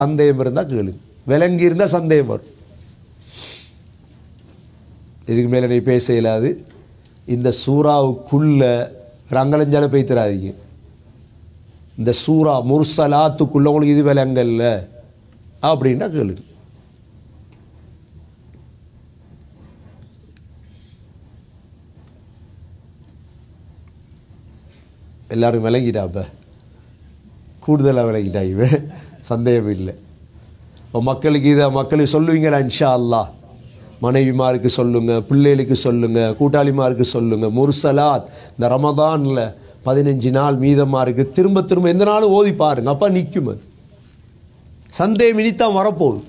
சந்தேகம் இருந்தால் கேளு விளங்கி இருந்தால் சந்தேகம் வரும் இதுக்கு மேலே நீ பேச இயலாது இந்த சூறாவுக்குள்ள ரங்கலஞ்சால போய் தராதீங்க இந்த சூறா முர்சலாத்துக்குள்ள உங்களுக்கு இது விளங்கல்ல அப்படின்னா கேளு எல்லாரும் விளங்கிட்டா அப்போ கூடுதலாக விளங்கிட்டா இவன் சந்தேகம் இல்லை இப்போ மக்களுக்கு இதை மக்களுக்கு சொல்லுவீங்களா இன்ஷா அல்லாஹ் மனைவிமாருக்கு சொல்லுங்க பிள்ளைகளுக்கு சொல்லுங்க கூட்டாளிமாருக்கு சொல்லுங்க முர்சலாத் இந்த ரமதானில் பதினஞ்சு நாள் மீதமாக இருக்கு திரும்ப திரும்ப எந்த நாளும் ஓதி பாருங்க அப்போ நிற்கும் அது சந்தேகம் இனித்தான் வரப்போகுது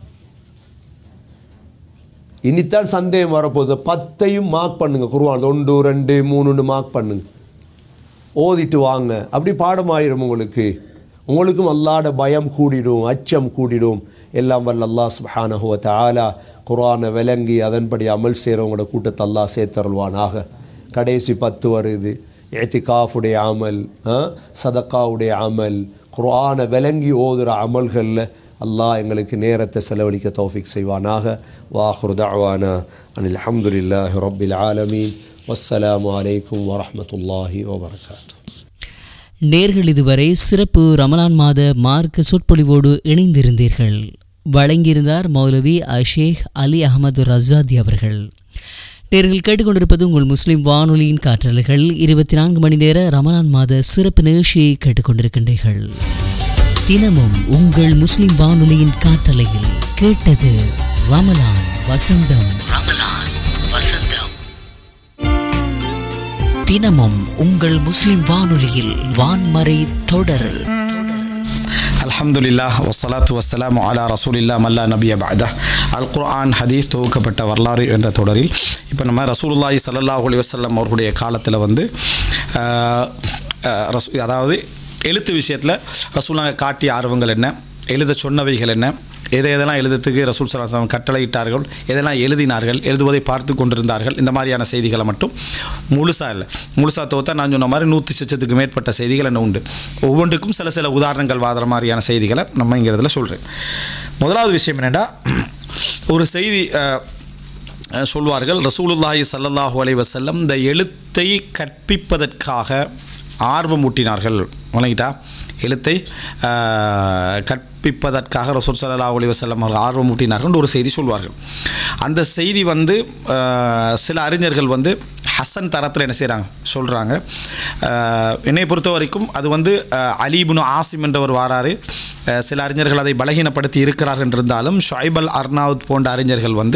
இனித்தான் சந்தேகம் வரப்போகுது பத்தையும் மார்க் பண்ணுங்க குருவான் ஒன்று ரெண்டு மூணுன்னு மார்க் பண்ணுங்க ஓதிட்டு வாங்க அப்படி பாடமாயிரும் உங்களுக்கு உங்களுக்கும் அல்லாட பயம் கூடிடும் அச்சம் கூடிடும் எல்லாம் வல்ல அல்லாஹ் சுப்ஹானஹு வ தஆலா குர்ஆனை விளங்கி அதன்படி அமல் செய்கிறவங்களோட கூட்டத்தை அல்லாஹ் சேர்த்தருள்வானாக கடைசி பத்து வருது ஏத்திகாஃபுடைய அமல் ஆ, சதக்காவுடைய அமல் குர்ஆனை விளங்கி ஓதுற அமல்களில் அல்லாஹ் எங்களுக்கு நேரத்தை செலவழிக்க தௌஃபிக் செய்வானாக வாஹுர் தஅவானா அனில் அல்ஹம்துலில்லாஹி ரப்பில் ஆலமீன் வஸ்ஸலாமு அலைக்கும் வரஹ்மத்துல்லாஹி வபரகாத்து நேர்கள் இதுவரை சிறப்பு ரமலான் மாத மார்க்க சொற்பொழிவோடு இணைந்திருந்தீர்கள் வழங்கியிருந்தார் மௌலவி அஷேக் அலி அகமது ரசாதி அவர்கள் நேர்கள் கேட்டுக்கொண்டிருப்பது உங்கள் முஸ்லிம் வானொலியின் காற்றலைகள் இருபத்தி நான்கு மணி நேர ரமலான் மாத சிறப்பு நிகழ்ச்சியை கேட்டுக்கொண்டிருக்கின்றீர்கள் தினமும் உங்கள் முஸ்லிம் வானொலியின் காற்றலையில் கேட்டது ரமலான் வசந்தம் ரமலான் வசந்தம் தினமும் உங்கள் முஸ்லிம் வானொலியில் வான்மறை தொடர் அல்ஹம்துலில்லாஹ் வஸ்ஸலாத்து வஸ்ஸலாமு அலா ரசூலில்லா மல்லா நபிய பாதா அல் குர்ஆன் ஹதீஸ் தொகுக்கப்பட்ட வரலாறு என்ற தொடரில் இப்போ நம்ம ரசூலுல்லாஹி ஸல்லல்லாஹு அலைஹி வஸல்லம் அவர்களுடைய காலத்தில் வந்து ஆஹ், ஆஹ், ரசூ அதாவது எழுத்து விஷயத்தில் ரசூலாங்க காட்டிய ஆர்வங்கள் என்ன எழுத சொன்னவைகள் என்ன எதை எதெல்லாம் எழுதுறதுக்கு ரசூல் சலாசம் கட்டளையிட்டார்கள் எதெல்லாம் எழுதினார்கள் எழுதுவதை பார்த்து கொண்டிருந்தார்கள் இந்த மாதிரியான செய்திகளை மட்டும் முழுசாக இல்லை முழுசாக தோத்தா நான் சொன்ன மாதிரி நூற்றி லட்சத்துக்கு மேற்பட்ட செய்திகள் என்ன உண்டு ஒவ்வொன்றுக்கும் சில சில உதாரணங்கள் வாதுற மாதிரியான செய்திகளை நம்ம இங்கே இதில் சொல்கிறேன் முதலாவது விஷயம் என்னென்னா ஒரு செய்தி அஹ், அஹ், சொல்வார்கள் ரசூலுல்லாஹி ஸல்லல்லாஹு அலைஹி வஸல்லம் இந்த எழுத்தை கற்பிப்பதற்காக ஆர்வம் ஊட்டினார்கள் வணங்கிட்டா எழுத்தை அஹ், கற்பிப்பதற்காக ரசூல் ஸல்லல்லாஹு அலைஹி வஸல்லம் அவர்கள் ஆர்வம் ஊட்டினார்கள் ஒரு செய்தி சொல்வார்கள் அந்த செய்தி வந்து அஹ், சில அறிஞர்கள் வந்து ஹசன் தரத்தில் என்ன செய்கிறாங்க சொல்கிறாங்க என்னை பொறுத்த வரைக்கும் அது வந்து அஹ், அலீபுனு ஆசிம் என்றவர் வாராரு அஹ், சில அறிஞர்கள் அதை பலகீனப்படுத்தி இருக்கிறார்கள் இருந்தாலும் ஷுஐப் அல் அர்னாவுத் போன்ற அறிஞர்கள் வந்து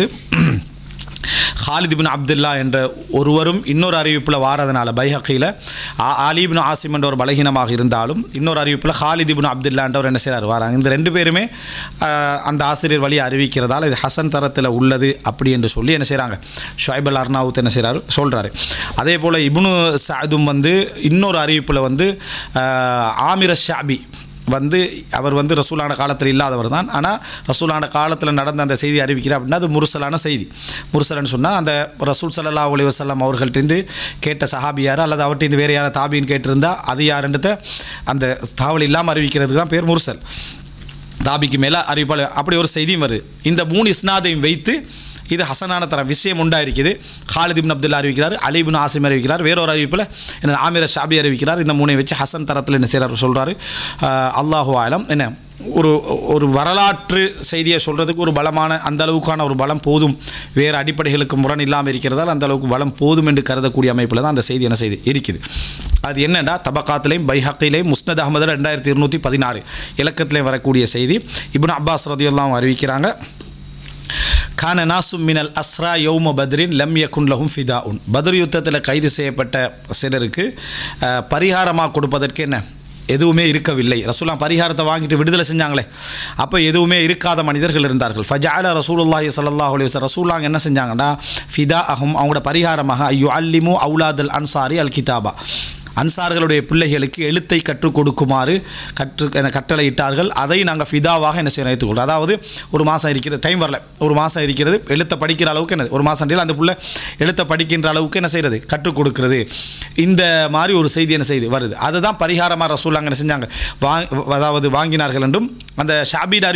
ஹாலித் இப்னு அப்துல்லா என்ற ஒருவரும் இன்னொரு அறிவிப்பில் வாரதுனால பைஹக்கியில் ஆலிபின் ஆசிம் என்ற ஒரு பலகீனமாக இருந்தாலும் இன்னொரு அறிவிப்பில் ஹாலித் இப்னு அப்துல்லா என்றவர் என்ன செய்கிறார் வராங்க இந்த ரெண்டு பேருமே ஆஹ், அந்த ஆசிரியர் வழி அறிவிக்கிறதால இது ஹசன் தரத்தில் உள்ளது அப்படி என்று சொல்லி என்ன செய்கிறாங்க ஷுவைப் அல் அர்னாவுத் என்ன செய்கிறாரு சொல்கிறாரு அதே போல் இப்னு சாதும் வந்து இன்னொரு அறிவிப்பில் வந்து ஆஹ், ஆமிர ஷாபி வந்து அவர் வந்து ரசூலான காலத்தில் இல்லாதவர் தான் ஆனால் ரசூலான காலத்தில் நடந்த அந்த செய்தி அறிவிக்கிறார் அப்படின்னா அது முருசலான செய்தி முருசலன்னு சொன்னால் அந்த ரசூல் சல்லா அலி வசல்லாம் அவர்கள்ட்டேருந்து கேட்ட சஹாபி யார் அல்லது அவர்கிட்ட வேறு யாரை தாபின்னு கேட்டிருந்தா அது யாருன்றத அந்த தாவல் இல்லாமல் அறிவிக்கிறதுக்கு தான் பேர் முருசல் தாபிக்கு மேலே அறிவிப்பாளர் அப்படி ஒரு செய்தியும் வருது இந்த மூணு இஸ்னாதையும் வைத்து இது ஹசனான தரம் விஷயம் உண்டா இருக்குது ஹாலித் இப்னு அப்துல்லா அறிவிக்கிறார் அலி இப்னு ஆசிம் அறிவிக்கிறார் வேறொரு அறிவிப்பில் என்ன ஆமிர ஷாபி அறிவிக்கிறார் இந்த மூணை வச்சு ஹசன் தரத்தில் என்ன செய்கிறார் சொல்கிறாரு அல்லாஹு ஆலம் என்ன ஒரு ஒரு வரலாற்று செய்தியை சொல்கிறதுக்கு ஒரு பலமான அந்த அளவுக்கான ஒரு பலம் போதும் வேறு அடிப்படைகளுக்கு முரண் இல்லாமல் இருக்கிறதால் அந்த அளவுக்கு பலம் போதும் என்று கருதக்கூடிய அமைப்பில் தான் அந்த செய்தி என்ன செய்தி இருக்குது அது என்னடா தபக்காத்திலையும் பைஹக்கிலையும் முஸ்னத் அகமது ரெண்டாயிரத்தி இருநூற்றி பதினாறு இலக்கத்திலையும் வரக்கூடிய செய்தி இப்னு அப்பாஸ் ரதியெல்லாம் அறிவிக்கிறாங்க கான நாசும் மினல் அஸ்ரா யௌம பத்ரின் லம் யகுன் லஹும் ஃபிதா உன் பத்ர் யுத்தத்தில் கைது செய்யப்பட்ட சிலருக்கு அஹ், பரிகாரமாக கொடுப்பதற்கு என்ன எதுவுமே இருக்கவில்லை ரசூலாம் பரிகாரத்தை வாங்கிட்டு விடுதலை செஞ்சாங்களே அப்போ எதுவுமே இருக்காத மனிதர்கள் இருந்தார்கள் ஃபஜால ரசூலுல்லாஹி ஸல்லல்லாஹு அலைஹி வஸல்லம் ரசூலாங்க என்ன செஞ்சாங்கன்னா ஃபிதா அஹும் அவங்களோட பரிகாரமாக ஐயோ அல்லிமு அவுலாதல் அன்சாரி அல் கிதாபா அன்சார்களுடைய பிள்ளைகளுக்கு எழுத்தை கற்றுக் கொடுக்குமாறு கற்று என கட்டளையிட்டார்கள் அதை நாங்கள் ஃபிதாவாக என்ன செய்யணும் ஏற்றுக்கொள்கிறோம் அதாவது ஒரு மாதம் இருக்கிறது டைம் வரல ஒரு மாதம் இருக்கிறது எழுத்தை படிக்கிற அளவுக்கு என்னது ஒரு மாதம் அந்த புள்ள எழுத்தை படிக்கின்ற அளவுக்கு என்ன செய்கிறது கற்றுக் கொடுக்கிறது இந்த மாதிரி ஒரு செய்தி என்ன செய்து வருது அதை தான் பரிகாரமாக ரசூலாங்க என்ன செஞ்சாங்க வா அதாவது வாங்கினார்கள் என்றும் அந்த ஷாபீட்